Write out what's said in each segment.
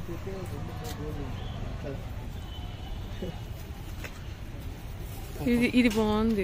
ఇది ఇది బాగుంది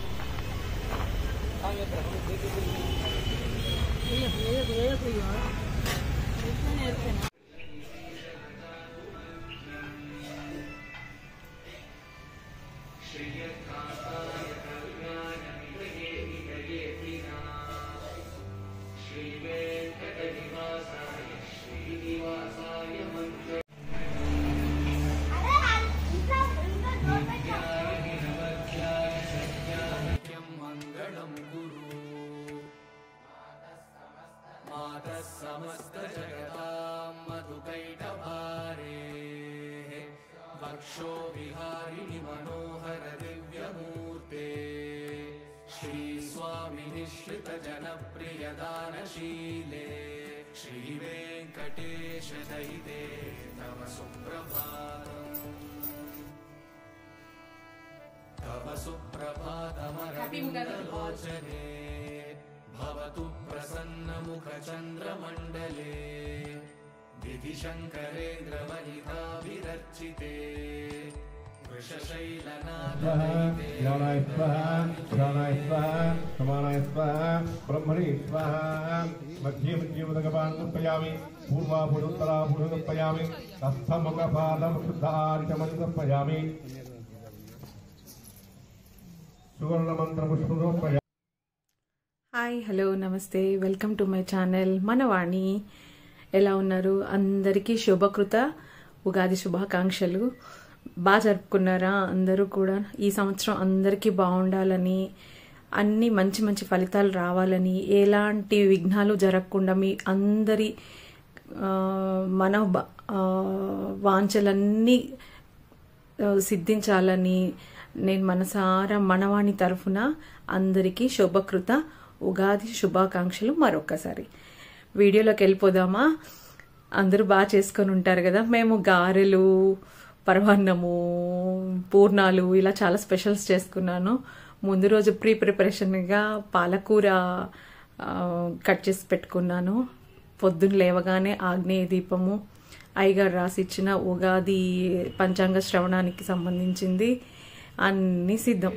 मङ्गलं गुरु मातः समस्तजगतां मधुकैटभारे वक्षो विहारिणि मनोहर दिव्यमूर्ते श्रीस्वामिनिश्रितजनप्रियदानशीले श्रीवेङ्कटेश दयिते तव सुप्रभातम् तव सुप्रभातमरविन्दलोचने भवतु प्रसन्नमुखचन्द्रमण्डले विधिशङ्करेन्द्रमहिताभिरर्चिते वृषशैलनाथदयिते జ్ఞానాయ స్వహ జ్ఞానాయ స్వహ సమానాయ స్వహ బ్రహ్మణి స్వహ మధ్య మధ్య ఉదకపాన్ సమర్పయామి పూర్వాభుడుత్తరాభుడు సమర్పయామి హస్తముఖపాదం శుద్ధార్చమని సమర్పయామి సువర్ణమంత్ర పుష్పం సమర్పయామి హాయ్ హలో నమస్తే welcome to my channel Manavani ఎలా ఉన్నారు అందరికీ శుభకృత ఉగాది శుభాకాంక్షలు బాగా జరుపుకున్నారా అందరూ కూడా ఈ సంవత్సరం అందరికీ బాగుండాలని అన్ని మంచి మంచి ఫలితాలు రావాలని ఎలాంటి విఘ్నాలు జరగకుండా మీ అందరి ఆ, మన బ- ఆ, వాంఛలన్నీ ఆ, సిద్ధించాలని నేను మనసారా మనవాణి తరఫున అందరికీ శుభకృత ఉగాది శుభాకాంక్షలు మరొక్కసారి వీడియోలోకి వెళ్ళిపోదామా అందరూ బాగా చేసుకొని ఉంటారు కదా మేము గారెలు పరమాన్నము పూర్ణాలు ఇలా చాలా స్పెషల్స్ చేసుకున్నాను ముందు రోజు ప్రీ ప్రిపరేషన్గా పాలకూర ఆ, కట్ చేసి పెట్టుకున్నాను పొద్దున్న లేవగానే ఆగ్నేయ దీపము అయ్యగారు రాసి ఇచ్చిన ఉగాది పంచాంగ శ్రవణానికి సంబంధించింది అన్నీ సిద్ధం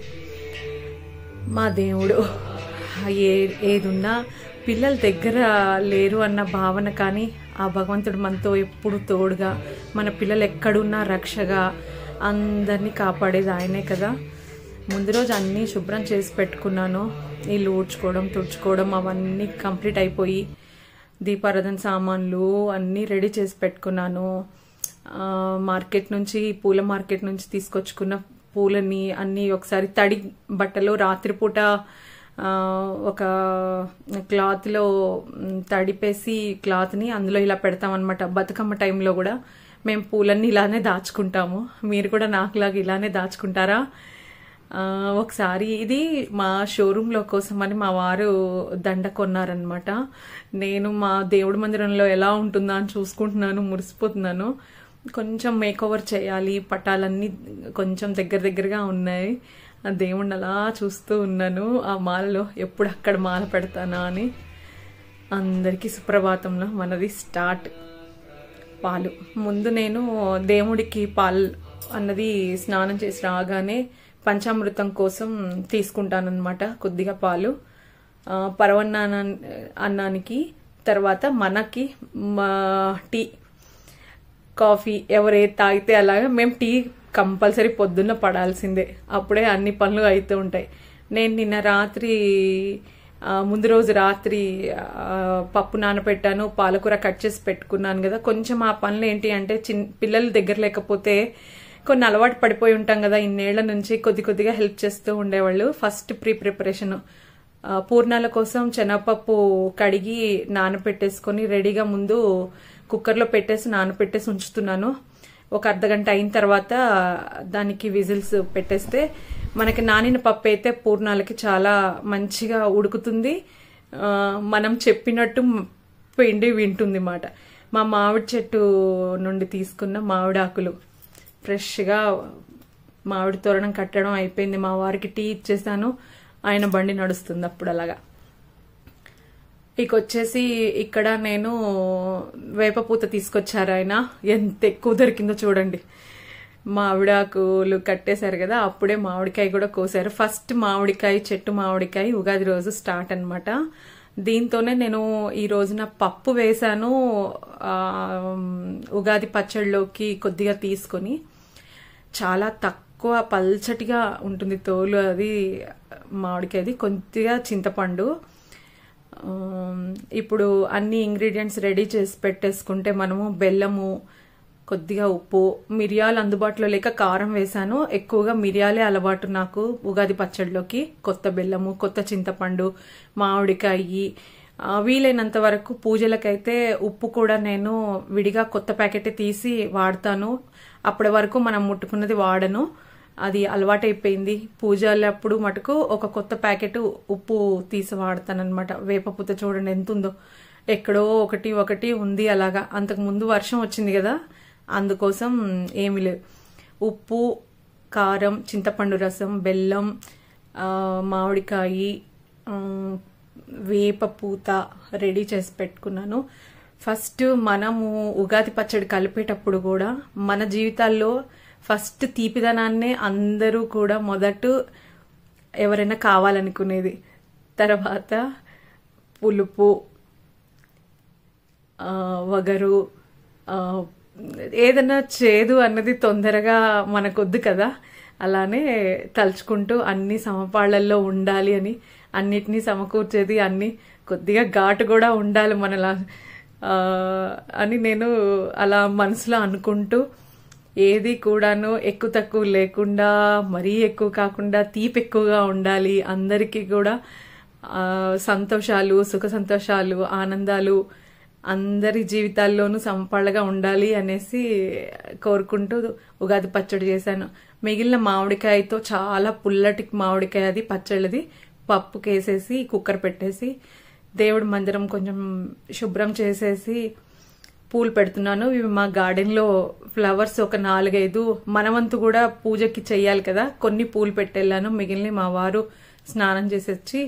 మా దేవుడు ఏ ఏదున్నా పిల్లల దగ్గర లేరు అన్న భావన కానీ ఆ భగవంతుడు మనతో ఎప్పుడు తోడుగా మన పిల్లలు ఎక్కడున్నా రక్షగా అందరినీ కాపాడేది ఆయనే కదా ముందు రోజు అన్నీ శుభ్రం చేసి పెట్టుకున్నాను ఇల్లు ఊడ్చుకోవడం తుడుచుకోవడం అవన్నీ కంప్లీట్ అయిపోయి దీపారాధన సామాన్లు అన్నీ రెడీ చేసి పెట్టుకున్నాను ఆ, మార్కెట్ నుంచి పూల మార్కెట్ నుంచి తీసుకొచ్చుకున్న పూలని అన్నీ ఒకసారి తడి బట్టలో రాత్రిపూట ఆ, ఒక క్లాత్లో మ్, తడిపేసి క్లాత్ని అందులో ఇలా పెడతామన్నమాట బతుకమ్మ టైంలో కూడా మేము పూలన్నీ ఇలానే దాచుకుంటాము మీరు కూడా నాకులాగా ఇలానే దాచుకుంటారా ఆ, ఒకసారి ఇది మా షోరూంలో కోసమని మా వారు దండ కొన్నారనమాట నేను మా దేవుడి మందిరంలో ఎలా ఉంటుందా అని చూసుకుంటున్నాను మురిసిపోతున్నాను కొంచెం మేక్ ఓవర్ చేయాలి పటాలన్నీ కొంచెం దగ్గర దగ్గరగా ఉన్నాయి ఆ దేవుణ్ణి అలా చూస్తూ ఉన్నాను ఆ మాలలో ఎప్పుడు అక్కడ మాల పెడతానా అని అందరికీ సుప్రభాతంలో మనది స్టార్ట్ పాలు ముందు నేను దేవుడికి పాలు అన్నది స్నానం చేసి రాగానే పంచామృతం కోసం తీసుకుంటానన్నమాట కొద్దిగా పాలు ఆ, పరవన్నాన అన్నానికి తర్వాత మనకి మా టీ కాఫీ ఎవరే తాగితే అలాగా మేము టీ కంపల్సరీ పొద్దున్న పడాల్సిందే అప్పుడే అన్ని పనులు అవుతూ ఉంటాయి నేను నిన్న రాత్రి ఆ, ముందు రోజు రాత్రి ఆ, పప్పు నానబెట్టాను పాలకూర కట్ చేసి పెట్టుకున్నాను కదా కొంచెం ఆ పనులు ఏంటి అంటే చిన్న పిల్లల దగ్గర లేకపోతే కొన్ని అలవాటు పడిపోయి ఉంటాం కదా ఇన్నేళ్ల నుంచి కొద్ది కొద్దిగా హెల్ప్ చేస్తూ ఉండేవాళ్ళు ఫస్ట్ ప్రీ ప్రిపరేషన్ ఆ, పూర్ణాల కోసం శనగపప్పు కడిగి నానపెట్టేసుకొని రెడీగా ముందు కుక్కర్లో పెట్టేసి నానపెట్టేసి ఉంచుతున్నాను ఒక అర్ధ గంట అయిన తర్వాత దానికి విజిల్స్ పెట్టేస్తే మనకి నానిన పప్పు అయితే పూర్ణాలకి చాలా మంచిగా ఉడుకుతుంది ఆ, మనం చెప్పినట్టు పిండి వింటుంది మాట మా మామిడి చెట్టు నుండి తీసుకున్న మామిడి ఆకులు ఫ్రెష్గా మామిడి తోరణం కట్టడం అయిపోయింది మా వారికి టీ ఇచ్చేసాను ఆయన బండి నడుస్తుంది అప్పుడు అలాగా ఇక వచ్చేసి ఇక్కడ నేను వేపపూత తీసుకొచ్చారు ఆయన ఎంత ఎక్కువ దొరికిందో చూడండి మామిడాకులు కట్టేశారు కదా అప్పుడే మామిడికాయ కూడా కోసారు ఫస్ట్ మామిడికాయ చెట్టు మామిడికాయ ఉగాది రోజు స్టార్ట్ అన్నమాట దీంతోనే నేను ఈ రోజున పప్పు వేశాను ఆ, ఉగాది పచ్చడిలోకి కొద్దిగా తీసుకొని చాలా తక్కువ పల్చటిగా ఉంటుంది తోలు అది మామిడికాయది కొద్దిగా చింతపండు ఆమ్, ఇప్పుడు అన్ని ఇంగ్రీడియంట్స్ రెడీ చేసి పెట్టేసుకుంటే మనము బెల్లము కొద్దిగా ఉప్పు మిరియాలు అందుబాటులో లేక కారం వేశాను ఎక్కువగా మిరియాలే అలవాటు నాకు ఉగాది పచ్చడిలోకి కొత్త బెల్లము కొత్త చింతపండు మామిడికాయ ఆ, వీలైనంత వరకు పూజలకైతే ఉప్పు కూడా నేను విడిగా కొత్త ప్యాకెట్ తీసి వాడతాను అప్పటి వరకు మనం ముట్టుకున్నది వాడను అది అలవాటైపోయింది పూజలప్పుడు మటుకు ఒక కొత్త ప్యాకెట్ ఉప్పు తీసి వాడతానమాట వేపపూత చూడండి ఎంత ఉందో ఎక్కడో ఒకటి ఒకటి ఉంది అలాగా అంతకు ముందు వర్షం వచ్చింది కదా అందుకోసం ఏమీ లేదు ఉప్పు కారం చింతపండు రసం బెల్లం ఆ, మామిడికాయ ఆ, వేప పూత రెడీ చేసి పెట్టుకున్నాను ఫస్ట్ మనము ఉగాది పచ్చడి కలిపేటప్పుడు కూడా మన జీవితాల్లో ఫస్ట్ తీపిదనాన్నే అందరూ కూడా మొదట ఎవరైనా కావాలనుకునేది తర్వాత పులుపు ఆ, వగరు ఆ, ఏదైనా చేదు అన్నది తొందరగా మనకొద్దు కదా అలానే తలుచుకుంటూ అన్ని సమపాళ్లలో ఉండాలి అని అన్నిటినీ సమకూర్చేది అన్ని కొద్దిగా ఘాటు కూడా ఉండాలి మనలా ఆ, అని నేను అలా మనసులో అనుకుంటూ ఏది కూడాను ఎక్కువ తక్కువ లేకుండా మరీ ఎక్కువ కాకుండా తీపి ఎక్కువగా ఉండాలి అందరికీ కూడా ఆ, సంతోషాలు సుఖ సంతోషాలు ఆనందాలు అందరి జీవితాల్లోనూ సంపళ్ళగా ఉండాలి అనేసి కోరుకుంటూ ఉగాది పచ్చడి చేశాను మిగిలిన మామిడికాయతో చాలా పుల్లటి మామిడికాయ అది పచ్చడిది పప్పుకేసేసి కుక్కర్ పెట్టేసి దేవుడి మందిరం కొంచెం శుభ్రం చేసేసి పూలు పెడుతున్నాను ఇవి మా గార్డెన్ లో ఫ్లవర్స్ ఒక నాలుగైదు మనవంతు కూడా పూజకి చెయ్యాలి కదా కొన్ని పూలు పెట్టెళ్ళాను మిగిలిన మా వారు స్నానం చేసి వచ్చి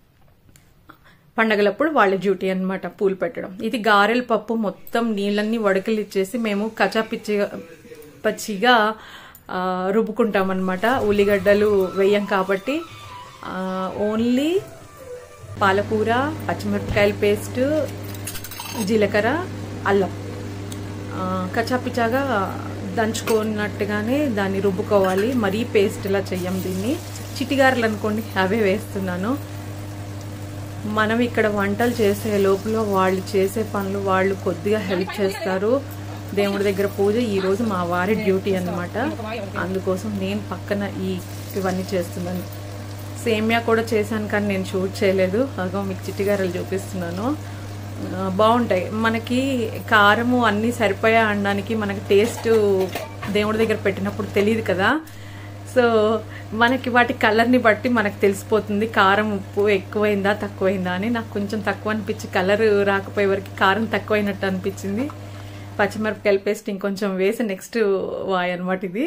పండగలప్పుడు వాళ్ళ డ్యూటీ అన్నమాట పూలు పెట్టడం ఇది గారెల పప్పు మొత్తం నీళ్ళన్నీ వడకలు ఇచ్చేసి మేము కచా పిచ్చి పచ్చిగా ఆ, రుబ్బుకుంటాం అనమాట ఉల్లిగడ్డలు వేయం కాబట్టి ఆ, ఓన్లీ పాలకూర పచ్చిమిరపకాయల పేస్ట్ జీలకర్ర అల్లం ఆ, కచ్చాపిచ్చాగా దంచుకున్నట్టుగానే దాన్ని రుబ్బుకోవాలి మరీ పేస్ట్ ఇలా చెయ్యం దీన్ని చిటిగారలు అనుకోండి అవే వేస్తున్నాను మనం ఇక్కడ వంటలు చేసే లోపల వాళ్ళు చేసే పనులు వాళ్ళు కొద్దిగా హెల్ప్ చేస్తారు దేవుడి దగ్గర పూజ ఈ రోజు మా వారి డ్యూటీ అన్నమాట అందుకోసం నేను పక్కన ఈ ఇవన్నీ చేస్తున్నాను సేమియా కూడా చేశాను కానీ నేను షూట్ చేయలేదు అగో మీకు చిట్టిగారలు చూపిస్తున్నాను ఆ, బాగుంటాయి మనకి కారము అన్నీ సరిపోయా అనడానికి మనకి టేస్ట్ దేవుడి దగ్గర పెట్టినప్పుడు తెలియదు కదా సో మనకి వాటి కలర్ని బట్టి మనకు తెలిసిపోతుంది కారం ఉప్పు ఎక్కువైందా తక్కువైందా అని నాకు కొంచెం తక్కువ అనిపించి కలర్ రాకపోయే వరకు కారం తక్కువైనట్టు అనిపించింది పచ్చిమిరపకాయల పేస్ట్ ఇంకొంచెం వేసి నెక్స్ట్ వాయ్ అనమాట ఇది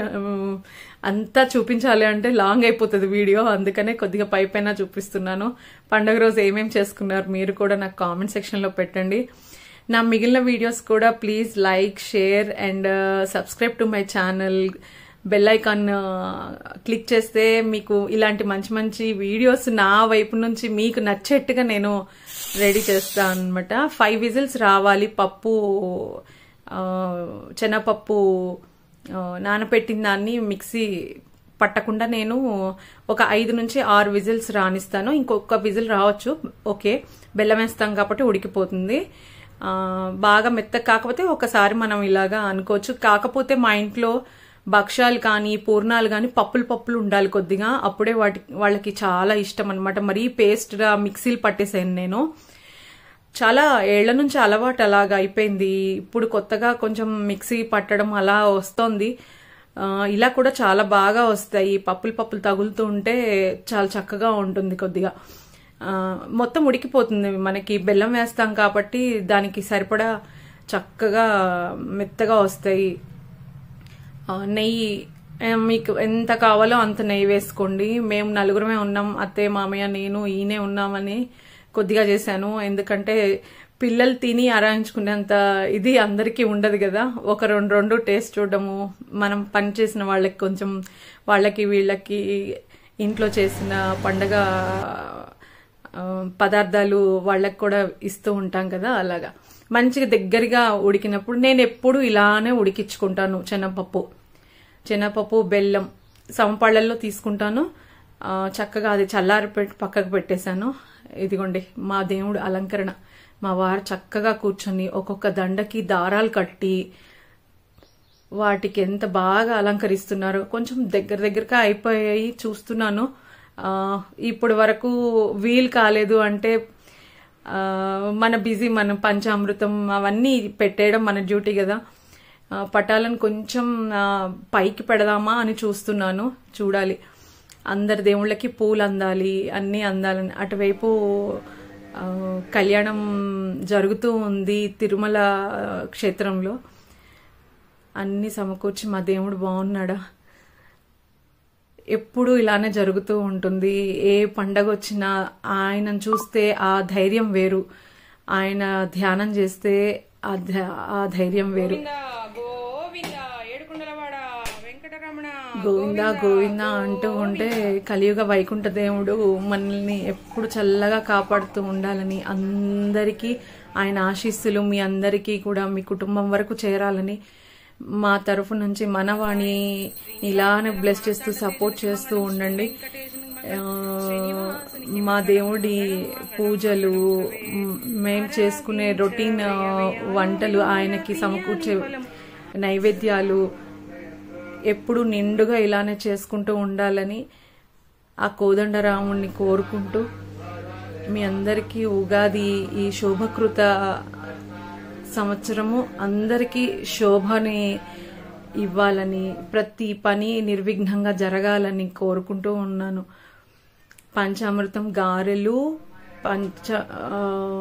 అంతా చూపించాలి అంటే లాంగ్ అయిపోతుంది వీడియో అందుకనే కొద్దిగా పై పైన చూపిస్తున్నాను పండుగ రోజు ఏమేం చేసుకున్నారు మీరు కూడా నాకు కామెంట్ సెక్షన్లో పెట్టండి నా మిగిలిన వీడియోస్ కూడా please like share and subscribe to my channel bell icon click చేస్తే మీకు ఇలాంటి మంచి మంచి వీడియోస్ నా వైపు నుంచి మీకు నచ్చేట్టుగా నేను రెడీ చేస్తాను అనమాట ఫైవ్ విజిల్స్ రావాలి పప్పు ఆ, శనగపప్పు ఆ, నానపెట్టిన దాన్ని మిక్సీ పట్టకుండా నేను ఒక ఐదు నుంచి ఆరు విజిల్స్ రానిస్తాను ఇంకొక విజిల్ రావచ్చు ఓకే బెల్లం వేస్తాం కాబట్టి ఉడికిపోతుంది ఆ, బాగా మెత్త కాకపోతే ఒకసారి మనం ఇలాగా అనుకోవచ్చు కాకపోతే మా ఇంట్లో భక్ష్యాలు కానీ పూర్ణాలు కానీ పప్పులు పప్పులు ఉండాలి కొద్దిగా అప్పుడే వాటి వాళ్ళకి చాలా ఇష్టం అనమాట మరీ పేస్ట్గా మిక్సీలు పట్టేసాను నేను చాలా ఏళ్ల నుంచి అలవాటు అలాగా అయిపోయింది ఇప్పుడు కొత్తగా కొంచెం మిక్సీ పట్టడం అలా వస్తోంది ఆ, ఇలా కూడా చాలా బాగా వస్తాయి పప్పులు పప్పులు తగులుతూ ఉంటే చాలా చక్కగా ఉంటుంది కొద్దిగా ఆ, మొత్తం ఉడికిపోతుంది మనకి బెల్లం వేస్తాం కాబట్టి దానికి సరిపడా చక్కగా మెత్తగా వస్తాయి ఆ, నెయ్యి ఆ, మీకు ఎంత కావాలో అంత నెయ్యి వేసుకోండి మేము నలుగురమే ఉన్నాం అత్తయ్య మామయ్య నేను ఈయనే ఉన్నామని కొద్దిగా చేశాను ఎందుకంటే పిల్లలు తిని ఆరాయించుకునేంత ఇది అందరికీ ఉండదు కదా ఒక రెండు రెండు టేస్ట్ చూడడము మనం పని చేసిన వాళ్ళకి కొంచెం వాళ్ళకి వీళ్ళకి ఇంట్లో చేసిన పండగ ఆ, పదార్థాలు వాళ్ళకి కూడా ఇస్తూ ఉంటాం కదా అలాగా మంచిగా దగ్గరగా ఉడికినప్పుడు నేను ఎప్పుడు ఇలానే ఉడికించుకుంటాను శనగపప్పు శనగపప్పు బెల్లం సమపాళ్ళల్లో తీసుకుంటాను ఆ, చక్కగా అది చల్లారి పెట్టి పక్కకు పెట్టేశాను ఇదిగోండి మా దేవుడు అలంకరణ మా వారు చక్కగా కూర్చొని ఒక్కొక్క దండకి దారాలు కట్టి వాటికి ఎంత బాగా అలంకరిస్తున్నారో కొంచెం దగ్గర దగ్గరగా అయిపోయాయి చూస్తున్నాను ఆ, ఇప్పటి వరకు వీలు కాలేదు అంటే ఆ, మన బిజీ మన పంచామృతం అవన్నీ పెట్టేయడం మన డ్యూటీ కదా ఆ, పటాలను కొంచెం ఆ, పైకి పెడదామా అని చూస్తున్నాను చూడాలి అందరి దేవుళ్ళకి పూలు అందాలి అన్నీ అందాలని అటువైపు ఆ, కళ్యాణం జరుగుతూ ఉంది తిరుమల క్షేత్రంలో అన్ని సమకూర్చి మా దేవుడు బాగున్నాడా ఎప్పుడు ఇలానే జరుగుతూ ఉంటుంది ఏ పండగ వచ్చినా ఆయనను చూస్తే ఆ ధైర్యం వేరు ఆయన ధ్యానం చేస్తే ఆ ధ- ఆ ధైర్యం వేరు గోవింద ఏడుకుండలవాడ వెంకటరమణ గోవింద గోవింద అంటూ ఉంటే కలియుగ వైకుంఠ దేవుడు మనల్ని ఎప్పుడు చల్లగా కాపాడుతూ ఉండాలని అందరికీ ఆయన ఆశీస్సులు మీ అందరికీ కూడా మీ కుటుంబం వరకు చేరాలని మా తరఫు నుంచి మనవాణి ఇలానే బ్లెస్ చేస్తూ సపోర్ట్ చేస్తూ ఉండండి ఆ, మా దేవుడి పూజలు మ్, మేం చేసుకునే రొటీన్ ఆ, వంటలు ఆయనకి సమకూర్చే నైవేద్యాలు ఎప్పుడు నిండుగా ఇలానే చేసుకుంటూ ఉండాలని ఆ కోదండరాముణ్ణి కోరుకుంటూ మీ అందరికీ ఉగాది ఈ శోభకృత సంవత్సరము అందరికీ శోభని ఇవ్వాలని ప్రతి పని నిర్విఘ్నంగా జరగాలని కోరుకుంటూ ఉన్నాను పంచామృతం గారెలు పంచ ఆ,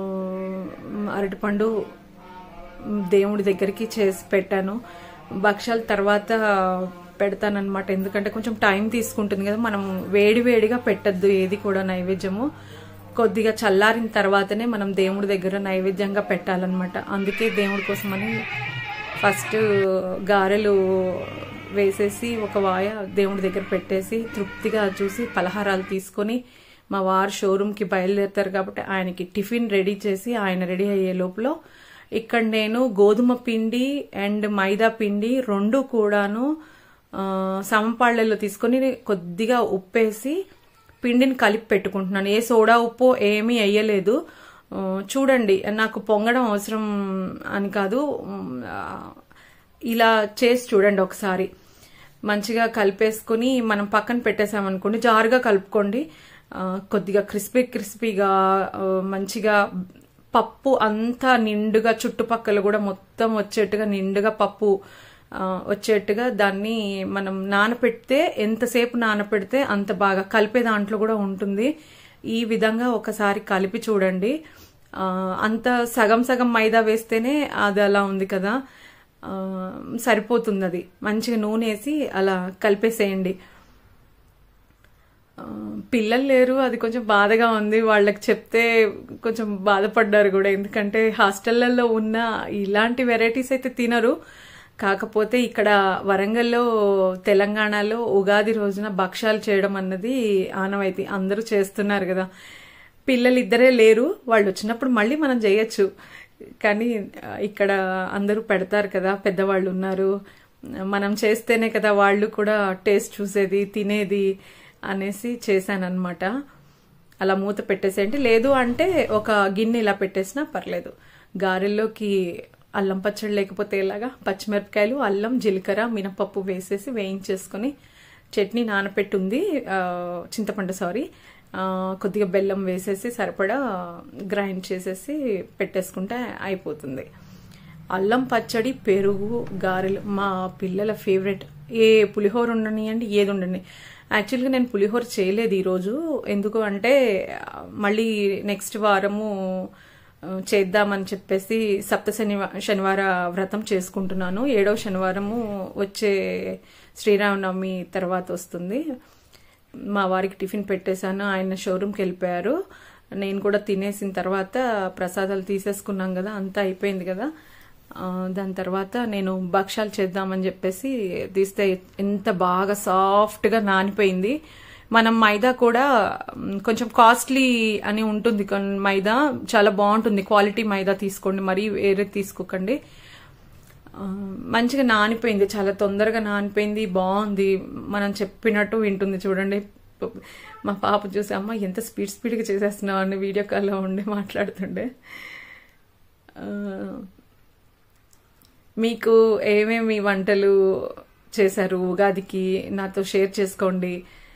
అరటిపండు దేవుడి దగ్గరికి చేసి పెట్టాను భక్ష్యాల తర్వాత పెడతానన్నమాట ఎందుకంటే కొంచెం టైం తీసుకుంటుంది కదా మనం వేడి వేడిగా పెట్టద్దు ఏది కూడా నైవేద్యము కొద్దిగా చల్లారిన తర్వాతనే మనం దేవుడి దగ్గర నైవేద్యంగా పెట్టాలన్నమాట అందుకే దేవుడి కోసమని ఫస్ట్ గారెలు వేసేసి ఒక వాయ దేవుడి దగ్గర పెట్టేసి తృప్తిగా చూసి పలహారాలు తీసుకొని మా వారు షోరూమ్కి బయలుదేరుతారు కాబట్టి ఆయనకి టిఫిన్ రెడీ చేసి ఆయన రెడీ అయ్యే లోపల ఇక్కడ నేను గోధుమ పిండి అండ్ మైదా పిండి రెండు కూడాను ఆ, సమపాళ్ళలో తీసుకొని కొద్దిగా ఉప్పేసి పిండిని కలిపి పెట్టుకుంటున్నాను ఏ సోడా ఉప్పు ఏమీ వేయలేదు ఆ, చూడండి నాకు పొంగడం అవసరం అని కాదు ఉమ్, ఆ, ఇలా చేసి చూడండి ఒకసారి మంచిగా కలిపేసుకుని మనం పక్కన పెట్టేసామనుకోండి జారుగా కలుపుకోండి ఆ, కొద్దిగా క్రిస్పీ క్రిస్పీగా ఆ, మంచిగా పప్పు అంతా నిండుగా చుట్టుపక్కల కూడా మొత్తం వచ్చేట్టుగా నిండుగా పప్పు ఆ, వచ్చేట్టుగా దాన్ని మనం నానపెడితే ఎంతసేపు నానపెడితే అంత బాగా కలిపే దాంట్లో కూడా ఉంటుంది ఈ విధంగా ఒకసారి కలిపి చూడండి ఆ, అంత సగం సగం మైదా వేస్తేనే అది అలా ఉంది కదా ఆ, సరిపోతుంది అది మంచిగా నూనె వేసి అలా కలిపేసేయండి ఆ, పిల్లలు లేరు అది కొంచెం బాధగా ఉంది వాళ్ళకి చెప్తే కొంచెం బాధపడ్డారు కూడా ఎందుకంటే హాస్టళ్లలో ఉన్న ఇలాంటి వెరైటీస్ అయితే తినరు కాకపోతే ఇక్కడ వరంగల్లో తెలంగాణలో ఉగాది రోజున భక్ష్యాలు చేయడం అన్నది ఆనవాయితీ అందరూ చేస్తున్నారు కదా పిల్లలు ఇద్దరే లేరు వాళ్ళు వచ్చినప్పుడు మళ్ళీ మనం చేయొచ్చు కానీ ఆ, ఇక్కడ అందరూ పెడతారు కదా పెద్దవాళ్ళు ఉన్నారు మనం చేస్తేనే కదా వాళ్ళు కూడా టేస్ట్ చూసేది తినేది అనేసి చేశానన్నమాట అలా మూత పెట్టేసేయండి లేదు అంటే ఒక గిన్నె ఇలా పెట్టేసినా పర్లేదు గారెల్లోకి అల్లం పచ్చడి లేకపోతే ఎలాగా పచ్చిమిరపకాయలు అల్లం జీలకర్ర మినపప్పు వేసేసి వేయించేసుకొని చట్నీ నానపెట్టి ఉంది ఆ, చింతపండు సారీ ఆ, కొద్దిగా బెల్లం వేసేసి సరిపడా గ్రైండ్ చేసేసి పెట్టేసుకుంటే అయిపోతుంది అల్లం పచ్చడి పెరుగు గారెలు మా పిల్లల ఫేవరెట్ ఏ పులిహోర ఉండనియండి ఏది ఉండండి యాక్చువల్గా నేను పులిహోర చేయలేదు ఈరోజు ఎందుకు అంటే ఆ, మళ్ళీ నెక్స్ట్ వారము ఆ, చేద్దామని చెప్పేసి సప్త శని శనివార వ్రతం చేసుకుంటున్నాను ఏడవ శనివారము వచ్చే శ్రీరామనవమి తర్వాత వస్తుంది మా వారికి టిఫిన్ పెట్టేశాను ఆయన షోరూమ్కి వెళ్ళిపోయారు నేను కూడా తినేసిన తర్వాత ప్రసాదాలు తీసేసుకున్నాం కదా అంతా అయిపోయింది కదా ఆ, దాని తర్వాత నేను భక్ష్యాలు చేద్దామని చెప్పేసి తీస్తే ఎంత బాగా సాఫ్ట్గా నానిపోయింది మనం మైదా కూడా మ్, కొంచెం కాస్ట్లీ అని ఉంటుంది కొన్- మైదా చాలా బాగుంటుంది క్వాలిటీ మైదా తీసుకోండి మరీ వేరే తీసుకోకండి ఆ, మంచిగా నానిపోయింది చాలా తొందరగా నానిపోయింది బాగుంది మనం చెప్పినట్టు వింటుంది చూడండి మా పాప చూసి అమ్మ ఎంత స్పీడ్ స్పీడ్గా చేసేస్తున్నావు అని వీడియో కాల్లో ఉండి మాట్లాడుతుండే ఆ, మీకు ఏమేమి వంటలు చేశారు ఉగాదికి నాతో షేర్ చేసుకోండి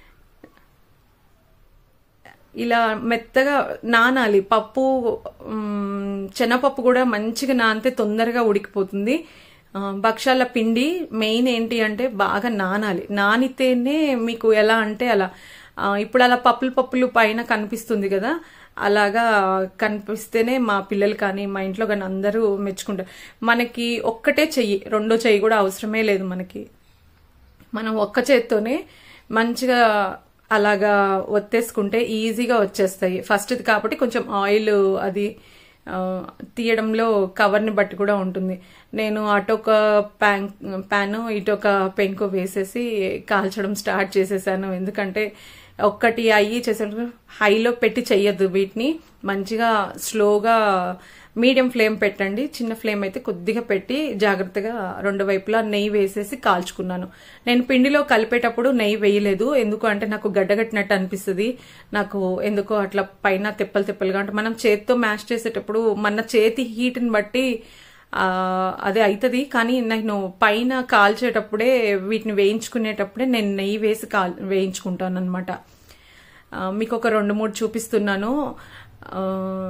ఇలా మెత్తగా నానాలి పప్పు మ్, శనగపప్పు కూడా మంచిగా నానితే తొందరగా ఉడికిపోతుంది ఆ, భక్షాల పిండి మెయిన్ ఏంటి అంటే బాగా నానాలి నానితేనే మీకు ఎలా అంటే అలా ఆ, ఇప్పుడు అలా పప్పులు పప్పులు పైన కనిపిస్తుంది కదా అలాగా కనిపిస్తేనే మా పిల్లలు కానీ మా ఇంట్లో కానీ అందరూ మెచ్చుకుంటారు మనకి ఒక్కటే చెయ్యి రెండో చెయ్యి కూడా అవసరమే లేదు మనకి మనం ఒక్క చేత్తోనే మంచిగా అలాగా ఒత్తేసుకుంటే ఈజీగా వచ్చేస్తాయి ఫస్ట్ కాబట్టి కొంచెం ఆయిల్ అది ఆ, తీయడంలో కవర్ని బట్టి కూడా ఉంటుంది నేను అటొక ప్యాన్ ప్యాన్ ఇటొక పెంకు వేసేసి కాల్చడం స్టార్ట్ చేసేసాను ఎందుకంటే ఒక్కటి అయ్యి చేసే హైలో పెట్టి చెయ్యొద్దు వీటిని మంచిగా స్లోగా మీడియం ఫ్లేమ్ పెట్టండి చిన్న ఫ్లేమ్ అయితే కొద్దిగా పెట్టి జాగ్రత్తగా రెండు వైపులా నెయ్యి వేసేసి కాల్చుకున్నాను నేను పిండిలో కలిపేటప్పుడు నెయ్యి వేయలేదు ఎందుకు అంటే నాకు గడ్డగట్టినట్టు అనిపిస్తుంది నాకు ఎందుకో అట్లా పైన తెప్పలు తెప్పలుగా అంటే మనం చేతితో మ్యాష్ చేసేటప్పుడు మన చేతి హీట్ని బట్టి ఆ, అదే అవుతుంది కానీ నేను పైన కాల్చేటప్పుడే వీటిని వేయించుకునేటప్పుడే నేను నెయ్యి వేసి కాల్ వేయించుకుంటాను అనమాట మీకు ఒక రెండు మూడు చూపిస్తున్నాను ఆ,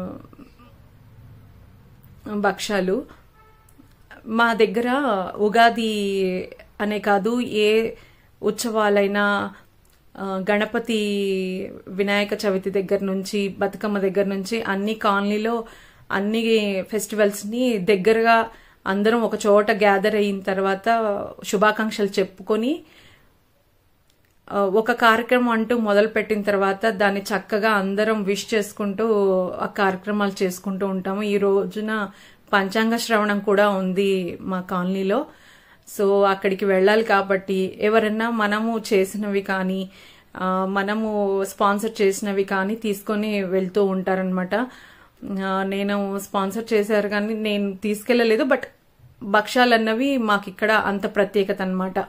భక్ష్యాలు మా దగ్గర ఉగాది అనే కాదు ఏ ఉత్సవాలైనా ఆ, గణపతి వినాయక చవితి దగ్గర నుంచి బతుకమ్మ దగ్గర నుంచి అన్ని కాలనీలో అన్ని ఫెస్టివల్స్ని దగ్గరగా అందరం ఒక చోట గ్యాదర్ అయిన తర్వాత శుభాకాంక్షలు చెప్పుకొని ఆ, ఒక కార్యక్రమం అంటూ మొదలు పెట్టిన తర్వాత దాన్ని చక్కగా అందరం విష్ చేసుకుంటూ ఆ కార్యక్రమాలు చేసుకుంటూ ఉంటాము ఈ రోజున పంచాంగ శ్రవణం కూడా ఉంది మా కాలనీలో సో అక్కడికి వెళ్ళాలి కాబట్టి ఎవరన్నా మనము చేసినవి కానీ ఆ, మనము స్పాన్సర్ చేసినవి కానీ తీసుకొని వెళ్తూ ఉంటారనమాట నేను స్పాన్సర్ చేశారు కానీ నేను తీసుకెళ్ళలేదు బట్ భక్ష్యాలు అన్నవి మాకు ఇక్కడ అంత ప్రత్యేకత అన్నమాట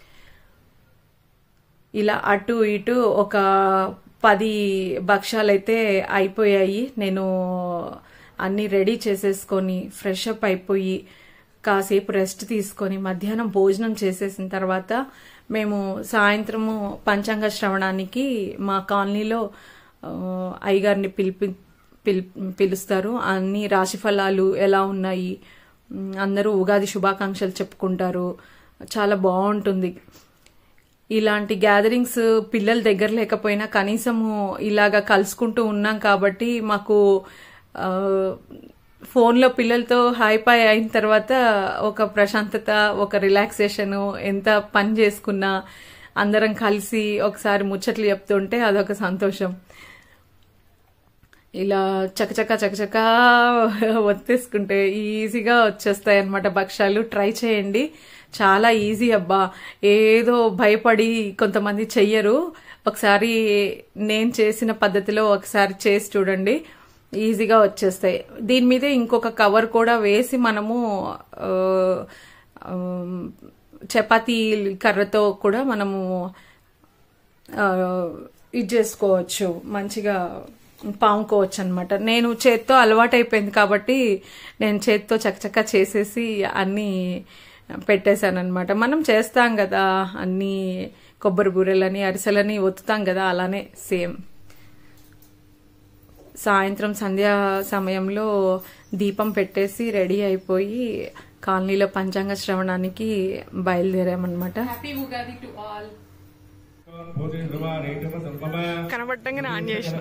ఇలా అటు ఇటు ఒక పది భక్ష్యాలైతే అయిపోయాయి నేను అన్ని రెడీ చేసేసుకొని ఫ్రెష్ అప్ అయిపోయి కాసేపు రెస్ట్ తీసుకొని మధ్యాహ్నం భోజనం చేసేసిన తర్వాత మేము సాయంత్రము పంచాంగ శ్రవణానికి మా కాలనీలో ఆ, అయ్యగారిని పిలిపి పిల్ పిలుస్తారు అన్ని రాశి ఫలాలు ఎలా ఉన్నాయి ఉమ్, అందరూ ఉగాది శుభాకాంక్షలు చెప్పుకుంటారు చాలా బాగుంటుంది ఇలాంటి గ్యాదరింగ్స్ పిల్లల దగ్గర లేకపోయినా కనీసము ఇలాగా కలుసుకుంటూ ఉన్నాం కాబట్టి మాకు ఆ, ఫోన్లో పిల్లలతో హైపై అయిన తర్వాత ఒక ప్రశాంతత ఒక రిలాక్సేషన్ ఎంత పని చేసుకున్నా అందరం కలిసి ఒకసారి ముచ్చట్లు చెప్తుంటే అదొక సంతోషం ఇలా చకచక చకచక ఒత్తేసుకుంటే ఈజీగా వచ్చేస్తాయి అనమాట భక్ష్యాలు ట్రై చేయండి చాలా ఈజీ అబ్బా ఏదో భయపడి కొంతమంది చెయ్యరు ఒకసారి నేను చేసిన పద్ధతిలో ఒకసారి చేసి చూడండి ఈజీగా వచ్చేస్తాయి దీని మీదే ఇంకొక కవర్ కూడా వేసి మనము ఆ, ఆ, చపాతీ కర్రతో కూడా మనము ఆ, ఇది చేసుకోవచ్చు మంచిగా పాముకోవచ్చు అనమాట నేను చేత్తో అలవాటు అయిపోయింది కాబట్టి నేను చేత్తో చకచక చేసేసి అన్నీ పెట్టేశాను అనమాట మనం చేస్తాం కదా అన్ని కొబ్బరి బూరెలని అరిసెలని ఒత్తుతాం కదా అలానే సేమ్ సాయంత్రం సంధ్యా సమయంలో దీపం పెట్టేసి రెడీ అయిపోయి కాలనీలో పంచాంగ శ్రవణానికి బయలుదేరామన్నమాట హ్యాపీ ఉగాది టు ఆల్ కనబట్టంగానే ఆన్ చేసిన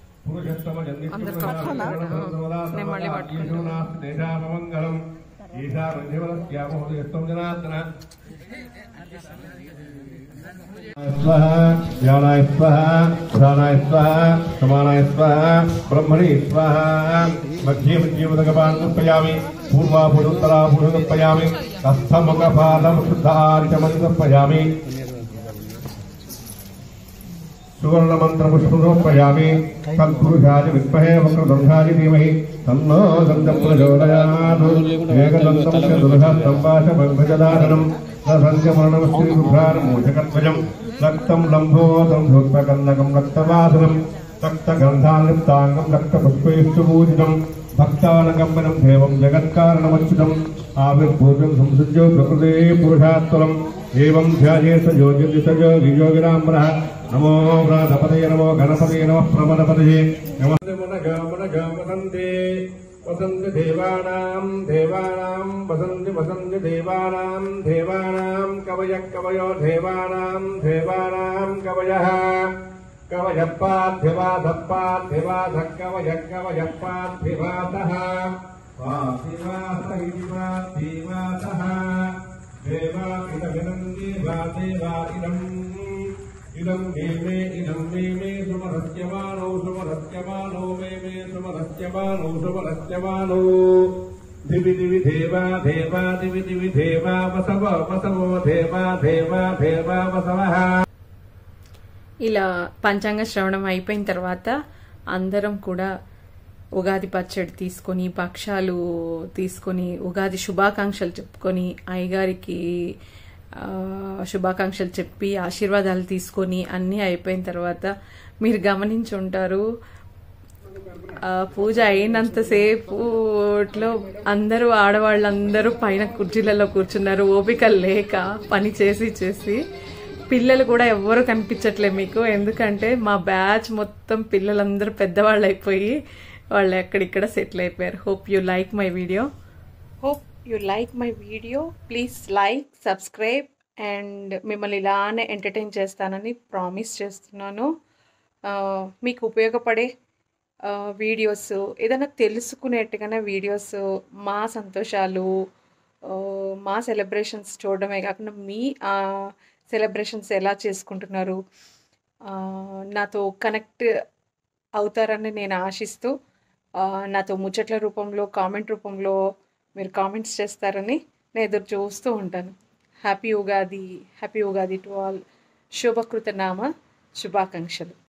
నేను మళ్ళీ పట్టుకుంటాను. దేశామంగళం ఈశ ఈశాన్యవరస్యామోదయస్తం జనార్దన స్వహ జ్ఞానాయ స్వహ ప్రాణాయ స్వహ సమానాయ స్వహ బ్రహ్మణి స్వహ మధ్య మధ్యముదగపాన్ సమర్పయామి పూర్వాభుడుత్తరాభుడు సమర్పయామి హస్తముఖపాదం శుద్ధార్చమని సమర్పయామి సువర్ణమంత్రపుష్పమర్పయామి తత్పురుషాయ విద్మహే వక్రదండాయ ధీమహి తన్నో దంతం ప్రచోదయాత్ ఏకదంతం చతుర్హస్తం పాశమగ్భజదాననం రసంజమరణమశ్రీరుభ్రానమోచకద్వయం రక్తం లంబోదం ధూర్పకన్నకం రక్తవాసనం రక్తగంధాలిప్తాంగం రక్తపుష్పైస్తు పూజితం భక్తానగమనం దేవం జగత్కారణమచ్యుతం ఆవిర్భూతం సంసృజ్యో ప్రకృతే పురుషాత్వరం ఏం ధ్యాయే సయోగి సయోగి యోగినామ్రః నమో ప్రాణపతయ నమో గణపతయ నమ ప్రమదపతయే వసంతి వసంతి దేవానాం దేవానాం వసంతి వసంతి దేవానాం దేవానాం కవయ కవయో దేవానాం దేవానాం కవయ కవయ పార్థివాధ పార్థివాధ కవయ కవయ పార్థివాధ పార్థివాధ ఇది పార్థివాధ దేవా ఇదమిదం దేవా దేవా ఇదం ఇదం మే మే ఇదం మే మే సుమరస్యమానో సుమరస్యమానో మే మే సుమరస్యమానో సుమరస్యమానో దివి దివి దేవా దేవా దివి దివి దేవా వసవ వసవో దేవా దేవా దేవా వసవ ఇలా పంచాంగ శ్రవణం అయిపోయిన తర్వాత అందరం కూడా ఉగాది పచ్చడి తీసుకొని భక్షాలు తీసుకొని ఉగాది శుభాకాంక్షలు చెప్పుకొని అయ్యగారికి ఆ, శుభాకాంక్షలు చెప్పి ఆశీర్వాదాలు తీసుకొని అన్నీ అయిపోయిన తర్వాత మీరు గమనించి ఉంటారు ఆ, పూజ అయినంతసేపులో అందరూ ఆడవాళ్ళందరూ పైన కుర్చీలలో కూర్చున్నారు ఓపిక లేక పని చేసి చేసి పిల్లలు కూడా ఎవ్వరు కనిపించట్లే మీకు ఎందుకంటే మా బ్యాచ్ మొత్తం పిల్లలందరూ పెద్దవాళ్ళు అయిపోయి వాళ్ళు ఎక్కడిక్కడ సెటిల్ అయిపోయారు hope you like my video hope you like my video please like subscribe and మిమ్మల్ని ఇలానే ఎంటర్టైన్ చేస్తానని ప్రామిస్ చేస్తున్నాను ఆ, మీకు ఉపయోగపడే ఆ, వీడియోస్ ఏదైనా తెలుసుకునేట్టుగానే వీడియోస్ మా సంతోషాలు ఆ, మా సెలబ్రేషన్స్ చూడడమే కాకుండా మీ సెలబ్రేషన్స్ ఎలా చేసుకుంటున్నారు ఆ, నాతో కనెక్ట్ అవుతారని నేను ఆశిస్తూ ఆ, నాతో ముచ్చట్ల రూపంలో కామెంట్ రూపంలో మీరు కామెంట్స్ చేస్తారని నేను ఎదురు చూస్తూ ఉంటాను happy Ugadi happy Ugadi to all శుభకృత నామ శుభాకాంక్షలు